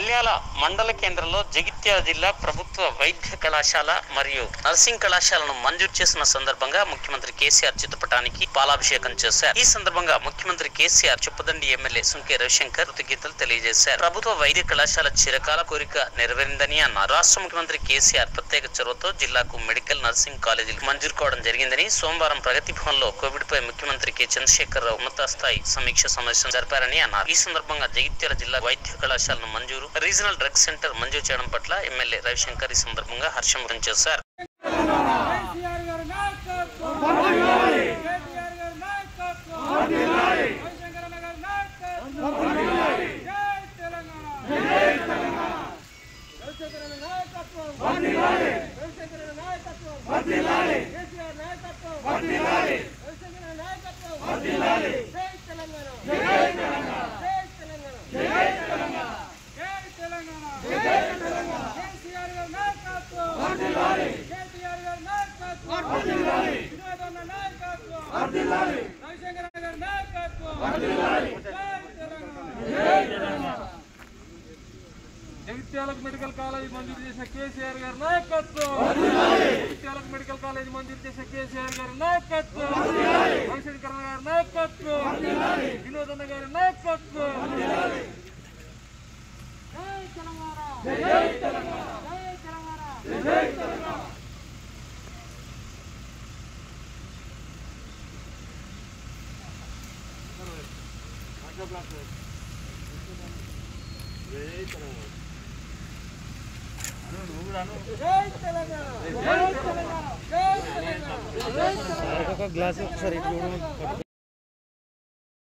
నంద్యాల మండల కేంద్రంలో జగిత్యాల జిల్లా ప్రభుత్వ వైద్య కళాశాల మరియు నర్సింగ్ కళాశాలను మంజూరు చేసిన సందర్భంగా ముఖ్యమంత్రి కేసీఆర్ చిత్రపటానికి పాలాభిషేకం చేశారు ఈ సందర్భంగా ముఖ్యమంత్రి కేసీఆర్ చుప్పదండి ఎమ్మెల్యే సుంకే రవిశంకర్ కృతజ్ఞతలు తెలియజేశారు ప్రభుత్వ వైద్య కళాశాల చిరకాల కోరిక నెరవేరిందని అన్నారు రాష్ట్ర ముఖ్యమంత్రి కేసీఆర్ ప్రత్యేక చొరవతో జిల్లాకు మెడికల్ నర్సింగ్ కాలేజీలు మంజూరు కావడం జరిగిందని సోమవారం ప్రగతి భవన్ లో కోవిడ్ పై ముఖ్యమంత్రి కె చంద్రశేఖరరావు ఉన్నత స్థాయి సమీక్ష సమావేశం జరిపారని అన్నారు ఈ సందర్భంగా జగిత్యాల జిల్లా వైద్య కళాశాలను మంజూరు రీజనల్ డ్రగ్ సెంటర్ మంజూరు చేయడం పట్ల ఎమ్మెల్యే రవిశంకర్ ఈ సందర్భంగా హర్షం వ్యక్తం చేశారు కేసీఆర్ గారి నాయకత్వం కేసీఆర్ గారి నాయకత్వం రవిశంకరన్న గారి నాయకత్వం జై తెలంగాణ జై తెలంగాణ రవిశంకరన్న నాయకత్వం రవిశంకరన్న నాయకత్వం కేసీఆర్ నాయకత్వం రవిశంకరన్న నాయకత్వం జై తెలంగాణ జై తెలంగాణ జై తెలంగాణ జై తెలంగాణ జై తెలంగాణ కేసీఆర్ గారి నాయకత్వం కేటీఆర్ గారి నాయకత్వం వినోదన్న నాయకత్వం రవిశంకర్ గారి నాయకత్వం జై తెలంగాణ జగిత్యాలకు మెడికల్ కాలేజ్ మంజూరు చేసిన కేసీఆర్ గారి నాయకత్వం జగిత్యాలకు మెడికల్ కాలేజ్ మంజూరు చేసిన కేసీఆర్ గారి నాయకత్వం రవిశంకర్ గారి నాయకత్వం వినోదన్న గారి నాయకత్వం జై తెలంగాణ జై తెలంగాణ జై తెలంగాణ జై తెలంగాణ జై తెలంగాణ జై తెలంగాణ జై తెలంగాణ ఒక గ్లాస్ ఒకసారి ఇటు చూడమని పట్టుకో